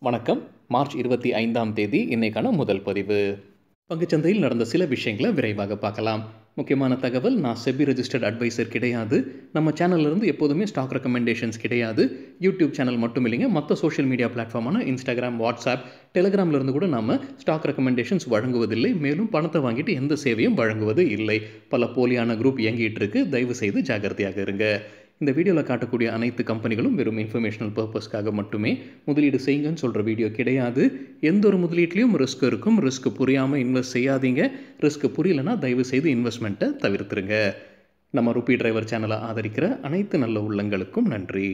வணக்கம் மார்ச் இருபத்தி ஐந்தாம் தேதி இன்னைக்கான முதல் பதிவு பங்குச்சந்தையில் நடந்த சில விஷயங்களை விரைவாக பார்க்கலாம் முக்கியமான தகவல் நான் செபி ரெஜிஸ்டர்ட் அட்வைசர் கிடையாது நம்ம சேனல்ல இருந்து எப்போதுமே ஸ்டாக் ரெக்கமெண்டேஷன்ஸ் கிடையாது யூடியூப் சேனல் மட்டும் இல்லைங்க மற்ற சோஷியல் மீடியா பிளாட்ஃபார்மான இன்ஸ்டாகிராம் வாட்ஸ்அப் டெலிகிராம்ல இருந்து கூட நம்ம ஸ்டாக் ரெக்கமெண்டேஷன்ஸ் வழங்குவதில்லை மேலும் பணத்தை வாங்கிட்டு எந்த சேவையும் வழங்குவது இல்லை பல போலியான குரூப் இயங்கிட்டு இருக்கு தயவு செய்து ஜாகிரதையாக இருங்க இந்த வீடியோவில் காட்டக்கூடிய அனைத்து கம்பெனிகளும் வெறும் இன்ஃபர்மேஷனல் பர்பஸ்க்காக மட்டுமே முதலீடு செய்யுங்கன்னு சொல்கிற வீடியோ கிடையாது எந்த ஒரு முதலீட்லையும் ரிஸ்க் இருக்கும் ரிஸ்க் புரியாமல் இன்வெஸ்ட் செய்யாதீங்க ரிஸ்க் புரியலனா தயவு செய்து இன்வெஸ்ட்மெண்ட்டை தவிர்த்துருங்க நம்ம ருபி டிரைவர் சேனலை ஆதரிக்கிற அனைத்து நல்ல உள்ளங்களுக்கும் நன்றி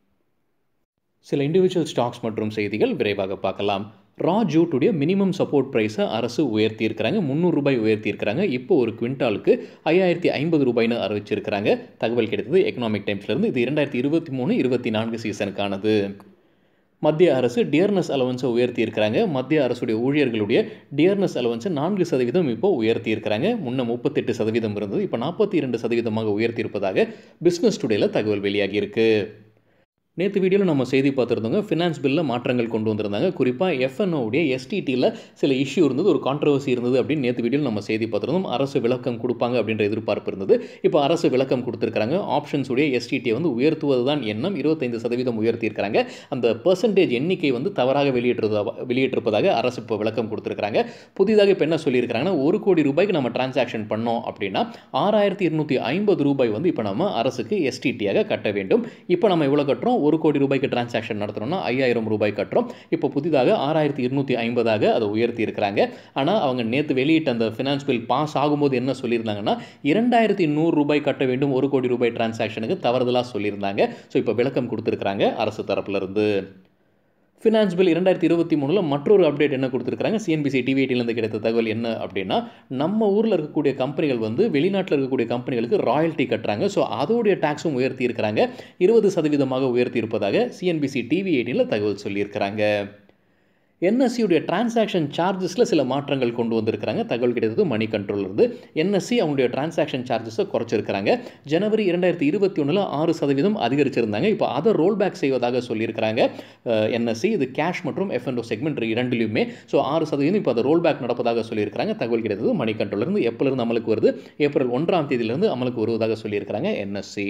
சில இண்டிவிஜுவல் ஸ்டாக்ஸ் மற்றும் செய்திகள் விரைவாக பார்க்கலாம் ரா ஜூட்டுடைய மினிமம் சப்போர்ட் ப்ரைஸை அரசு உயர்த்தியிருக்கிறாங்க முந்நூறு ரூபாய் உயர்த்தியிருக்கிறாங்க இப்போ ஒரு குவிண்டாலுக்கு ஐயாயிரத்தி ஐம்பது ரூபாய்னு அறிவிச்சிருக்கிறாங்க தகவல் கிடைத்தது எக்கனாமிக் டைம்ஸ்லேருந்து இது இரண்டாயிரத்தி இருபத்தி மூணு இருபத்தி நான்கு சீசனுக்கானது மத்திய அரசு டியர்னஸ் அலவன்ஸை உயர்த்தியிருக்கிறாங்க மத்திய அரசுடைய ஊழியர்களுடைய டியர்னஸ் அலவன்ஸை நான்கு சதவீதம் இப்போ உயர்த்தியிருக்கிறாங்க முன்ன முப்பத்தெட்டு சதவீதம் இருந்தது இப்போ நாற்பத்தி இரண்டு சதவீதமாக உயர்த்தியிருப்பதாக பிஸ்னஸ் டுடேல தகவல் வெளியாகி இருக்கு நேற்று வீடியோவில் நம்ம செய்தி பார்த்துருந்தோங்க ஃபினான்ஸ் பில்லில் மாற்றங்கள் கொண்டு வந்திருந்தாங்க குறிப்பாக எஃப்என்ஓடைய எஸ்டிடியில் சில இஷ்யூ இருந்தது ஒரு கான்ட்ரவர்சி இருந்தது அப்படின்னு நேற்று வீடியோவில் நம்ம செய்தி பார்த்துருந்தோம் அரசு விளக்கம் கொடுப்பாங்க அப்படின்ற எதிர்பார்ப்பு இருந்தது இப்போ அரசு விளக்கம் கொடுத்துருக்காங்க ஆப்ஷன்ஸுடைய எஸ்டிடியை வந்து உயர்த்துவது தான் எண்ணம் இருபத்தைந்து சதவீதம் உயர்த்தியிருக்கிறாங்க அந்த பர்சன்டேஜ் எண்ணிக்கை வந்து தவறாக வெளியிட்டிருந்தா வெளியிட்டிருப்பதாக அரசு இப்போ விளக்கம் கொடுத்துருக்காங்க புதிதாக இப்போ என்ன சொல்லியிருக்கிறாங்கன்னா ஒரு கோடி ரூபாய்க்கு நம்ம டிரான்சாக்ஷன் பண்ணோம் அப்படின்னா ஆறாயிரத்தி இருநூற்றி ஐம்பது ரூபாய் வந்து இப்போ நம்ம அரசுக்கு எஸ்டிடியாக கட்ட வேண்டும் இப்போ நம்ம எவ்வளோ கட்டுறோம் ஒரு கோடி ரூபாய்க்கு டிரான்சாக்ஷன் நடத்துகிறோம்னா ஐயாயிரம் ரூபாய் கட்டுறோம் இப்போ புதிதாக ஆறாயிரத்தி இருநூற்றி ஐம்பதாக அதை உயர்த்தி இருக்கிறாங்க ஆனால் அவங்க நேற்று வெளியிட்ட அந்த ஃபினான்ஸ் பில் பாஸ் ஆகும்போது என்ன சொல்லியிருந்தாங்கன்னா இரண்டாயிரத்தி நூறு ரூபாய் கட்ட வேண்டும் ஒரு கோடி ரூபாய் டிரான்சாக்ஷனுக்கு தவறுதலாக சொல்லியிருந்தாங்க ஸோ இப்போ விளக்கம் கொடுத்துருக்குறாங்க அரசு தரப்புலேருந்து ஃபினான்ஸ் பில் இரண்டாயிரத்தி இருபத்தி மூணில் மற்றொரு அப்டேட் என்ன கொடுத்துருக்காங்க சிஎன்பிசி டிவிஐடிலேருந்து கிடைத்த தகவல் என்ன அப்படின்னா நம்ம ஊரில் இருக்கக்கூடிய கம்பெனிகள் வந்து வெளிநாட்டில் இருக்கக்கூடிய கம்பெனிகளுக்கு ராயல்ட்டி கட்டுறாங்க ஸோ அதோடைய டேக்ஸும் உயர்த்தி இருக்கிறாங்க இருபது சதவீதமாக உயர்த்தி இருப்பதாக சிஎன்பிசி டிவி எயிட்டியில் தகவல் சொல்லியிருக்கிறாங்க என்எஸ்சியுடைய டிரான்சாக்ஷன் சார்ஜஸில் சில மாற்றங்கள் கொண்டு வந்திருக்கிறாங்க தகவல் கிடைத்தது மணி கண்ட்ரோல் இருந்து என்எஸ்சி அவங்களுடைய டிரான்சாக்ஷன் சார்ஜஸை குறைச்சிருக்கிறாங்க ஜனவரி இரண்டாயிரத்தி இருபத்தி ஒன்றில் ஆறு சதவீதம் அதிகரிச்சிருந்தாங்க இப்போ அதை ரோல் பேக் செய்வதாக சொல்லியிருக்கிறாங்க என்எஸ்சி இது கேஷ் மற்றும் எஃப்என்ஓ செக்மெண்ட் இரண்டுலையுமே ஸோ ஆறு சதவீதம் இப்போ அதை ரோல் பேக் நடப்பதாக சொல்லியிருக்கிறாங்க தகவல் கிடைத்தது மணி கண்ட்ரோல் இருந்து எப்போலேருந்து அமலுக்கு வருது ஏப்ரல் ஒன்றாம் தேதியிலிருந்து அமலுக்கு வருவதாக சொல்லியிருக்கிறாங்க என்எஸ்சி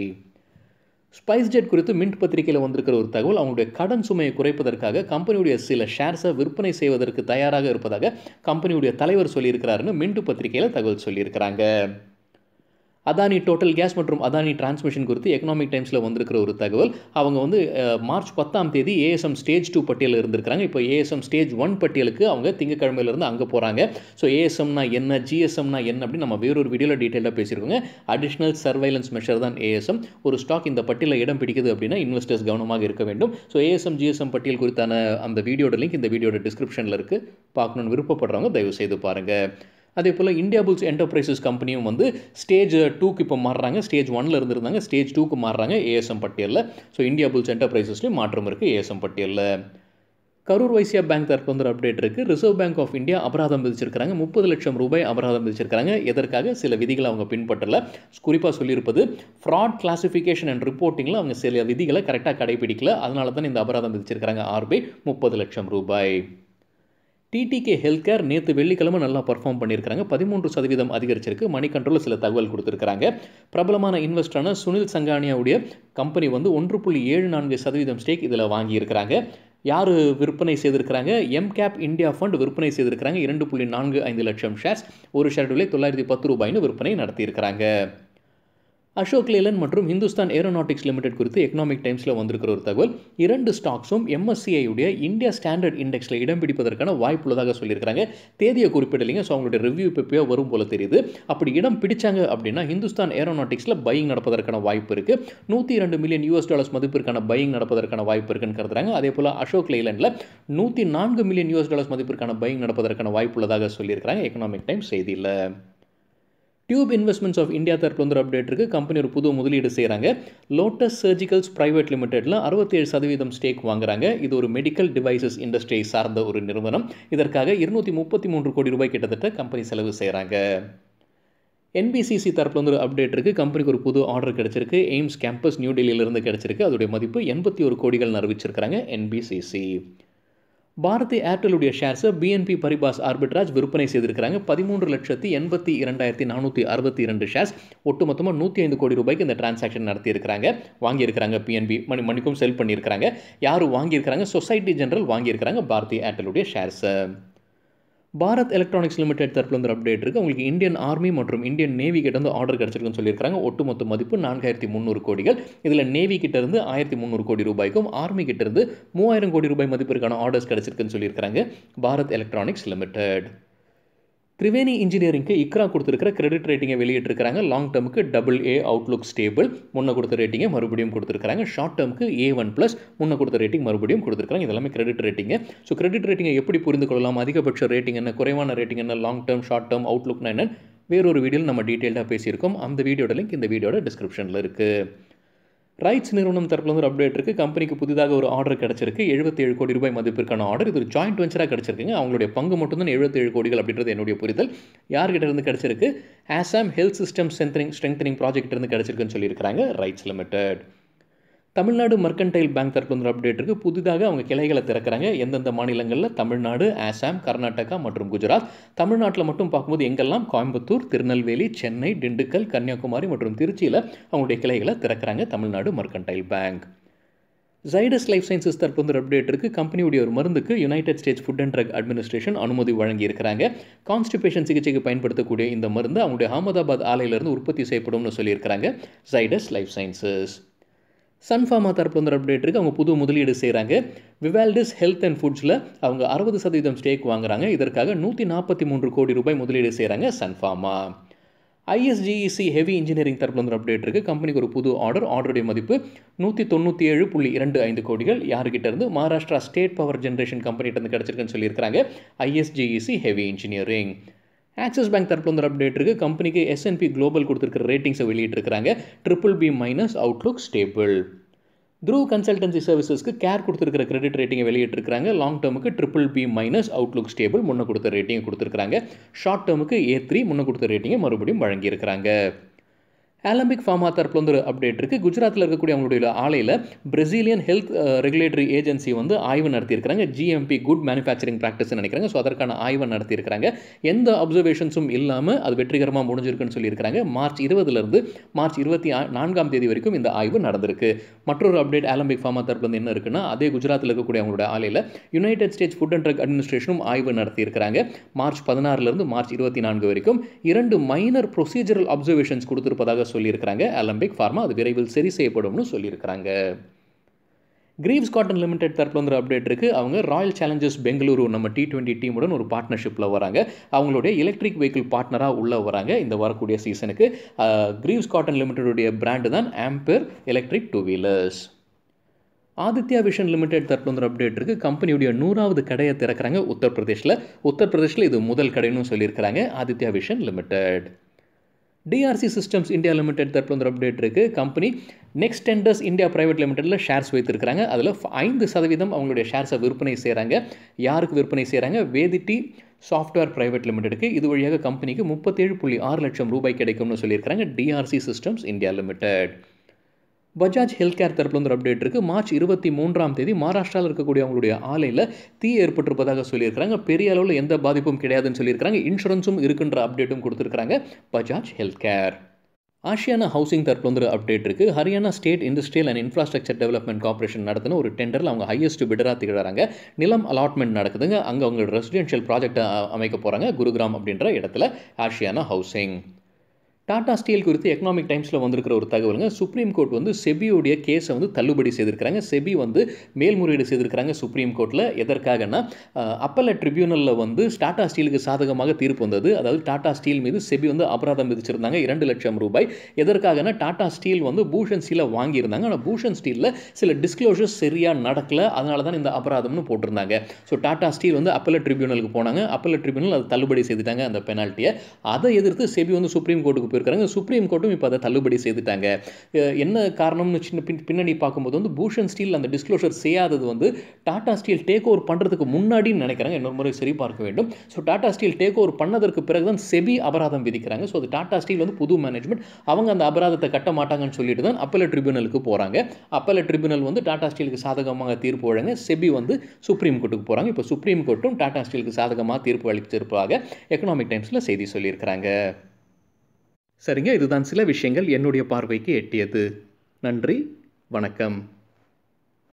ஸ்பைஸ் ஜெட் குறித்து மின்ட் பத்திரிகையில் வந்திருக்கிற ஒரு தகவல் அவங்களுடைய கடன் சுமையை குறைப்பதற்காக கம்பெனியுடைய சில ஷேர்ஸை விற்பனை செய்வதற்கு தயாராக இருப்பதாக கம்பெனியுடைய தலைவர் சொல்லியிருக்கிறாருன்னு மின்ட் பத்திரிகையில் தகவல் சொல்லியிருக்கிறாங்க அதானி டோட்டல் கேஸ் மற்றும் அதானி டிரான்ஸ்மிஷன் குறித்து எக்கனாமிக் டைம்ஸில் வந்திருக்கிற ஒரு தகவல் அவங்க வந்து மார்ச் பத்தாம் தேதி ஏஎஸ்எம் ஸ்டேஜ் டூ பட்டியலில் இருந்திருக்காங்க இப்போ ஏஎஸ்எம் ஸ்டேஜ் ஒன் பட்டியலுக்கு அவங்க திங்கக்கிழமையிலேருந்து அங்கே போகிறாங்க ஸோ ஏஎஸ்எம்னா என்ன ஜிஎஸ்எம்னா என்ன அப்படின்னு நம்ம வேறொரு வீடியோவில் டீட்டெயிலாக பேசியிருக்கோங்க அடிஷ்னல் சர்வைலன்ஸ் மெஷர் தான் ஏஎஸ்எம் ஒரு ஸ்டாக் இந்த பட்டியலில் இடம் பிடிக்குது அப்படின்னா இன்வெஸ்டர்ஸ் கவனமாக இருக்க வேண்டும் ஸோ ஏஎஸ்எம் ஜிஎஸ்எம் பட்டியல் குறித்தான அந்த வீடியோட லிங்க் இந்த வீடியோட டிஸ்கிரிப்ஷனில் இருக்குது பார்க்கணுன்னு விருப்பப்படுறவங்க தயவு செய்து பாருங்கள் அதே போல் இந்தியா புல்ஸ் என்டர்பிரைசஸ் கம்பெனியும் வந்து ஸ்டேஜ் டூக்கு இப்போ மாறுறாங்க ஸ்டேஜ் ஒனில் இருந்திருந்தாங்க ஸ்டேஜ் டூக்கு மாறுறாங்க ஏஎஸ்எம் பட்டியலில் ஸோ இந்தியா புல்ஸ் என்டர்பிரைசஸ்லேயும் மாற்றம் இருக்குது ஏஎஸ்எம் பட்டியலில் கரூர் வைசியா பேங்க் தரப்பு வந்து அப்டேட் இருக்குது ரிசர்வ் பேங்க் ஆஃப் இந்தியா அபராதம் விதிச்சிருக்காங்க முப்பது லட்சம் ரூபாய் அபராதம் விதிச்சிருக்காங்க எதற்காக சில விதிகளை அவங்க பின்பற்றல குறிப்பாக சொல்லியிருப்பது ஃப்ராட் கிளாசிஃபிகேஷன் அண்ட் ரிப்போர்ட்டிங்கில் அவங்க சில விதிகளை கரெக்டாக கடைபிடிக்கல அதனால தான் இந்த அபராதம் விதிச்சிருக்காங்க ஆர்பிஐ முப்பது லட்சம் ரூபாய் டிடிகே ஹெல்த் கேர் நேற்று வெள்ளிக்கிழமை நல்லா பர்ஃபார்ம் பண்ணியிருக்காங்க பதிமூன்று சதவீதம் அதிகரிச்சிருக்கு மணி கண்ட்ரோலில் சில தகவல் கொடுத்துருக்காங்க பிரபலமான இன்வெஸ்டரான சுனில் சங்கானியாவுடைய கம்பெனி வந்து ஒன்று புள்ளி ஏழு நான்கு சதவீதம் ஸ்டேக் இதில் வாங்கியிருக்கிறாங்க யார் விற்பனை செய்திருக்கிறாங்க எம் கேப் இந்தியா ஃபண்ட் விற்பனை செய்திருக்கிறாங்க இரண்டு புள்ளி நான்கு ஐந்து லட்சம் ஷேர்ஸ் ஒரு ஷேர் விலை தொள்ளாயிரத்தி பத்து ரூபாய்னு விற்பனை நடத்தியிருக்கிறாங்க அசோக் லேலன் மற்றும் ஹிந்துஸ்தான் ஏரோநாட்டிக்ஸ் லிமிடெட் குறித்து எக்கனாமிக் டைம்ஸில் வந்திருக்கிற ஒரு தகவல் இரண்டு ஸ்டாக்ஸும் எம்எஸ்சிஐயுடைய இந்தியா ஸ்டாண்டர்ட் இண்டெக்ஸில் இடம் பிடிப்பதற்கான வாய்ப்பு உள்ளதாக சொல்லியிருக்காங்க தேதியை குறிப்பிடலைங்க ஸோ அவங்களுடைய ரிவ்யூ இப்போ வரும் போல தெரியுது அப்படி இடம் பிடிச்சாங்க அப்படின்னா ஹிந்துஸ்தான் ஏரோநாட்டிக்ஸில் பையிங் நடப்பதற்கான வாய்ப்பு இருக்குது நூற்றி இரண்டு மில்லியன் யூஎஸ் டாலர்ஸ் மதிப்பிற்கான பையிங் நடப்பதற்கான வாய்ப்பு இருக்குன்னு கருதுறாங்க அதே போல் அசோக் லேலனில் நூற்றி நான்கு மில்லியன் யூஎஸ் டாலர்ஸ் மதிப்பிற்கான பையிங் நடப்பதற்கான வாய்ப்பு உள்ளதாக சொல்லியிருக்கிறாங்க எக்கனாமிக் டைம் செய்தியில் டியூப் இன்வெஸ்ட்மெண்ட்ஸ் ஆஃப் இந்தியா தரப்பில் வந்து ஒரு அப்டேட் இருக்குது கம்பெனி ஒரு புது முதலீடு செய்கிறாங்க லோட்டஸ் சர்ஜிக்கல்ஸ் ப்ரைவேட் லிமிடெட்டில் அறுபத்தேழு சதவீதம் ஸ்டேக் வாங்குறாங்க இது ஒரு மெடிக்கல் டிவைசஸ் இண்டஸ்ட்ரியை சார்ந்த ஒரு நிறுவனம் இதற்காக இருநூற்றி முப்பத்தி மூன்று கோடி ரூபாய் கிட்டத்தட்ட கம்பெனி செலவு செய்கிறாங்க என்பிசிசி தரப்பில் வந்து ஒரு அப்டேட் இருக்குது கம்பெனிக்கு ஒரு புது ஆர்டர் கிடச்சிருக்கு எய்ம்ஸ் கேம்பஸ் நியூ டெல்லியிலிருந்து கிடச்சிருக்கு அதோடைய மதிப்பு எண்பத்தி ஒரு கோடிகள் அறிவிச்சிருக்கிறாங்க என்பிசிசி பாரதி ஏர்டெலுடைய ஷேர்ஸை பிஎன்பி பரிபாஸ் ஆர்பிட்ராஜ் விற்பனை செய்திருக்கிறாங்க பதிமூன்று லட்சத்தி எண்பத்தி இரண்டாயிரத்தி நானூற்றி அறுபத்தி இரண்டு ஷேர்ஸ் ஒட்டுமொத்தமாக நூற்றி ஐந்து கோடி ரூபாய்க்கு இந்த டிரான்சாக்ஷன் நடத்தியிருக்கிறாங்க வாங்கியிருக்கிறாங்க பிஎன்பி மணி மணிக்கும் செல் பண்ணியிருக்கிறாங்க யார் வாங்கியிருக்கிறாங்க சொசைட்டி ஜெனரல் வாங்கியிருக்கிறாங்க பாரதி ஏர்டெலுடைய ஷேர்ஸை பாரத் எலக்ட்ரானிக்ஸ் லிமிடெட் தரப்புல வந்து அப்டேட் இருக்குது உங்களுக்கு இந்தியன் ஆர்மி மற்றும் இந்தியன் நேவி கிட்ட வந்து ஆர்டர் கிடச்சிருக்குன்னு சொல்லியிருக்காங்க ஒட்டுமொத்த மதிப்பு நான்காயிரத்தி முந்நூறு கோடிகள் இதில் நேவி கிட்ட இருந்து ஆயிரத்தி முந்நூறு கோடி ரூபாய்க்கும் ஆர்மி கிட்ட இருந்து மூவாயிரம் கோடி ரூபாய் மதிப்பிற்கான ஆர்டர்ஸ் கிடச்சிருக்குன்னு சொல்லியிருக்காங்க பாரத் எலக்ட்ரானிக்ஸ் லிமிடெட் திரிவேணி இன்ஜினியரிங்க்கு இக்ரா கொடுத்துருக்கிற கிரெடிட் ரேட்டிங்கை வெளியிட்டிருக்கிறாங்க லாங் டேர்முக்கு டபுள் ஏ அவுட்லுக் ஸ்டேபிள் முன்ன கொடுத்த ரேட்டிங்கை மறுபடியும் கொடுத்துருக்காங்க ஷார்ட் டேர்முக்கு ஏ ஒன் ப்ளஸ் முன்ன கொடுத்த ரேட்டிங் மறுபடியும் கொடுத்துருக்காங்க இதெல்லாமே கிரெடிட் ரேட்டிங்க ஸோ கிரெடிட் ரேட்டிங்கை எப்படி புரிந்து கொள்ளலாம் அதிகபட்ச ரேட்டிங் என்ன குறைவான ரேட்டிங் என்ன லாங் டேர்ம் ஷார்ட் டேர்ம் அவுட்லுக்னா என்ன வேறொரு வீடியோவில் நம்ம டீட்டெயிலாக பேசியிருக்கோம் அந்த வீடியோட லிங்க் இந்த வீடியோட டிஸ்கிரிப்ஷனில் இருக்குது ரைட்ஸ் நிறுவனம் தரப்புல வந்து ஒரு அப்டேட் இருக்குது கம்பெனிக்கு புதிதாக ஒரு ஆர்டர் கிடச்சிருக்கு எழுபத்தேழு கோடி ரூபாய் மதிப்பிற்கான ஆர்டர் இது ஒரு ஜாயிண்ட் வெஞ்சராக கிடச்சிருக்குங்க அவங்களுடைய பங்கு மட்டும்தான் எழுபத்தேழு கோடிகள் அப்படின்றது என்னுடைய புரிதல் யார்கிட்ட இருந்து கிடச்சிருக்கு Assam health system strengthening strengthening project இருந்து கிடச்சிருக்குன்னு சொல்லியிருக்காங்க RITES limited Tamil Nadu mercantile bank தரப்பு வந்து அப்டேட் இருக்குது புதிதாக அவங்க கிளைகளை திறக்கிறாங்க எந்தெந்த மாநிலங்களில் தமிழ்நாடு ஆசாம் கர்நாடகா மற்றும் குஜராத் தமிழ்நாட்டில் மட்டும் பார்க்கும்போது எங்கெல்லாம் கோயம்புத்தூர் திருநெல்வேலி சென்னை திண்டுக்கல் கன்னியாகுமரி மற்றும் திருச்சியில் அவங்களுடைய கிளைகளை திறக்கிறாங்க Tamil Nadu mercantile bank Zydus life sciences தரப்பு வந்து அப்டேட் இருக்குது கம்பெனியுடைய ஒரு மருந்துக்கு United States food and Drug Administration அனுமதி வழங்கியிருக்கிறாங்க கான்ஸ்டிபேஷன் சிகிச்சைக்கு பயன்படுத்தக்கூடிய இந்த மருந்து அவங்களுடைய அகமதாபாத் ஆலையிலிருந்து உற்பத்தி செய்யப்படும்னு சொல்லியிருக்கிறாங்க ஜைடஸ் லைஃப் சயின்சஸ் சன்ஃபார்மா தரப்பு வந்து அப்டேட் இருக்குது அவங்க புது முதலீடு செய்கிறாங்க விவால்டிஸ் ஹெல்த் அண்ட் ஃபுட்ஸில் அவங்க அறுபது சதவீதம் ஸ்டேக் வாங்குறாங்க இதற்காக நூற்றி நாற்பத்தி மூன்று கோடி ரூபாய் முதலீடு செய்கிறாங்க சன்ஃபார்மா ஐஎஸ்ஜிஇசி ஹெவி இன்ஜினியரிங் தரப்புல வந்து அப்டேட் இருக்குது கம்பெனிக்கு ஒரு புது ஆர்டர் ஆர்டருடைய மதிப்பு நூற்றி தொண்ணூற்றி ஏழு புள்ளி இரண்டு ஐந்து கோடிகள் யார்கிட்ட இருந்து மகாராஷ்டிரா ஸ்டேட் பவர் ஜென்ரேஷன் கம்பெனிகிட்ட இருந்து கிடச்சிருக்குன்னு சொல்லியிருக்காங்க ISGEC heavy engineering Axis bank தரப்புல வந்து அப்டேட் இருக்குது கம்பெனிக்கு எஸ்என்பி குளோபல் கொடுத்துருக்கிற ரேட்டிங்ஸை வெளியிட்டிருக்கிறாங்க triple B minus outlook stable through consultancy சர்வீசஸ்க்கு கேர் கொடுத்துருக்கிற கிரெடிட் ரேட்டிங்கை வெளியிட்டிருக்காங்க லாங் டேர்முக்கு triple B minus outlook stable முன்ன கொடுத்த ரேட்டிங் கொடுத்துருக்காங்க ஷார்ட் டேர்முக்கு ஏ த்ரீ முன்ன கொடுத்த ரேட்டிங்கை மறுபடியும் வழங்கியிருக்கிறாங்க ஆலம்பிக் ஃபார்மா தரப்புல வந்து ஒரு அப்டேட் இருக்குது குஜராத்தில் இருக்கக்கூடிய அவங்களுடைய ஆலையில் பிரசீலியன் ஹெல்த் ரெகுலேட்டரி ஏஜென்சி வந்து ஆய்வு நடத்தியிருக்கிறாங்க ஜிஎம்பி குட் மேனுஃபேக்சரிங் ப்ராக்டிஸ் நினைக்கிறாங்க ஸோ அதற்கான ஆய்வு நடத்தியிருக்கிறாங்க எந்த அப்சர்வேஷன்ஸும் இல்லாமல் அது வெற்றிகரமாக முடிஞ்சிருக்குன்னு சொல்லியிருக்கிறாங்க மார்ச் இருபதுலேருந்து மார்ச் இருபத்தி நான்காம் தேதி வரைக்கும் இந்த ஆய்வு நடந்திருக்கு மற்றொரு அப்டேட் ஆலம்பிக் ஃபார்மா தரப்புல வந்து என்ன இருக்குன்னா அதே குஜராத்தில் இருக்கக்கூடிய அவங்களுடைய ஆலையில் United States food and drug அட்மினிஸ்ட்ரேஷனும் ஆய்வு நடத்தியிருக்கிறாங்க மார்ச் பதினாறுலேருந்து மார்ச் இருபத்தி நான்கு வரைக்கும் இரண்டு மைனர் ப்ரொசீஜரல் அப்சர்வேஷன்ஸ் கொடுத்திருப்பதாக சொல்லியிருக்கிறாங்க அலம்பிக் ஃபார்மா அது விரைவில் சரி செய்யப்படும்னு சொல்லியிருக்கிறாங்க கிரீவ்ஸ் காட்டன் லிமிடெட் தரப்புல வந்து அப்டேட் இருக்குது அவங்க ராயல் சேலஞ்சர்ஸ் பெங்களூரு நம்ம டி டுவெண்ட்டி டீமுடன் ஒரு பார்ட்னர்ஷிப்பில் வராங்க அவங்களுடைய எலக்ட்ரிக் வெஹிக்கிள் பார்ட்னராக உள்ளே வராங்க இந்த வரக்கூடிய சீசனுக்கு கிரீவ்ஸ் காட்டன் லிமிடெடுடைய பிராண்டு தான் Amber electric two wheelers Aditya vision limited தரப்புல வந்து அப்டேட் இருக்குது கம்பெனியுடைய நூறாவது கடையை திறக்கிறாங்க உத்தரப்பிரதேஷில் உத்தரப்பிரதேஷில் இது முதல் கடைன்னு சொல்லியிருக்கிறாங்க Aditya vision limited DRC systems India limited தரப்புல வந்து அப்டேட் இருக்குது company next tenders India private லிமிடெட்டில் ஷேர்ஸ் வைத்திருக்கிறாங்க அதில் ஐந்து சதவீதம் அவங்களுடைய ஷேர்ஸை விற்பனை செய்கிறாங்க யாருக்கு விற்பனை செய்கிறாங்க வேதிட்டி சாஃப்ட்வேர் பிரைவேட் லிமிடெடுக்கு இது வழியாக கம்பெனிக்கு முப்பத்தேழு புள்ளி ஆறு லட்சம் ரூபாய் கிடைக்கும்னு சொல்லியிருக்காங்க DRC systems India limited Bajaj health care தரப்புல வந்து ஒரு அப்டேட் இருக்குது மார்ச் இருபத்தி மூன்றாம் தேதி மகாராஷ்டிராவில் இருக்கக்கூடிய அவங்களுடைய ஆலையில் தீ ஏற்பட்டிருப்பதாக சொல்லியிருக்காங்க பெரிய அளவில் எந்த பாதிப்பும் கிடையாதுன்னு சொல்லியிருக்காங்க இன்சூரன்ஸும் இருக்குன்ற அப்டேட்டும் கொடுத்துருக்காங்க Bajaj health care Ashiana housing தரப்புல வந்து ஒரு அப்டேட் இருக்குது Haryana state industrial and infrastructure development corporation நடத்தின ஒரு டெண்டரில் அவங்க ஹையஸ்ட் பிடராக திகழறாங்க நிலம் அலாட்மெண்ட் நடக்குதுங்க அங்கே அவங்க ரெசிடென்ஷியல் ப்ராஜெக்டை அமைக்க போகிறாங்க குருகிராம் அப்படின்ற இடத்துல ஆசியானா ஹவுசிங் டாடா ஸ்டீல் குறித்து எக்கனாமிக் டைம்ஸில் வந்திருக்கிற ஒரு தகவலுங்க சுப்ரீம் கோர்ட் வந்து செபியோடைய கேஸை வந்து தள்ளுபடி செய்திருக்கிறாங்க செபி வந்து மேல்முறையீடு செய்திருக்கிறாங்க சுப்ரீம் கோர்ட்டில் எதற்காகனா அப்பல ட்ரிபியூனலில் வந்து டாடா ஸ்டீலுக்கு சாதகமாக தீர்ப்பு வந்தது அதாவது டாடா ஸ்டீல் மீது செபி வந்து அபராதம் விதிச்சிருந்தாங்க இரண்டு லட்சம் ரூபாய் எதற்காகனா டாடா ஸ்டீல் வந்து பூஷன் ஸ்டீலை வாங்கியிருந்தாங்க ஆனால் பூஷன் ஸ்டீலில் சில டிஸ்க்ளோஷர்ஸ் சரியாக நடக்கல அதனால தான் இந்த அபராதம்னு போட்டிருந்தாங்க ஸோ டாடா ஸ்டீல் வந்து அப்பல ட்ரிபியூனலுக்கு போனாங்க அப்பல ட்ரிபியூனல் அது தள்ளுபடி செய்துட்டாங்க அந்த பெனால்ட்டியை அதை எதிர்த்து செபி வந்து சுப்ரீம் கோர்ட்டுக்கு போயிருக்காங்க சுப்ரீம் கோர்ட்டும் இப்போ அதை தள்ளுபடி செய்துட்டாங்க அஹ் என்ன காரணம்னு சின்ன பின் பின்னணி பார்க்கும்போது வந்து பூஷன் ஸ்டீல் அந்த டிஸ்க்ளோஷர் செய்யாதது வந்து டாடா ஸ்டீல் டேக் ஓவர் பண்ணுறதுக்கு முன்னாடின்னு நினைக்கிறாங்க இன்னொரு முறை சரி பார்க்க வேண்டும் so Tata steel take over பண்ணதற்கு பிறகு தான் செபி அபராதம் விதிக்கிறாங்க ஸோ அது டாடா ஸ்டீல் வந்து புது மேனேஜ்மெண்ட் அவங்க அந்த அபராதத்தை கட்ட மாட்டாங்கன்னு சொல்லிட்டு தான் அப்பல ட்ரிபியூனலுக்கு போகிறாங்க அப்பல ட்ரிபியூனல் வந்து டாடா ஸ்டீலுக்கு சாதகமாக தீர்ப்பு வழங்க செபி வந்து சுப்ரீம் கோர்ட்டுக்கு போகிறாங்க இப்போ சுப்ரீம் கோர்ட்டும் டாடா ஸ்டீலுக்கு சாதகமாக தீர்ப்பு அளித்திருப்பதாக எக்கனாமிக் டைம்ஸில் செய்தி சொல்லியிருக்கிறாங்க சரிங்க இதுதான் சில விஷயங்கள் என்னுடைய பார்வைக்கு எட்டியது நன்றி வணக்கம்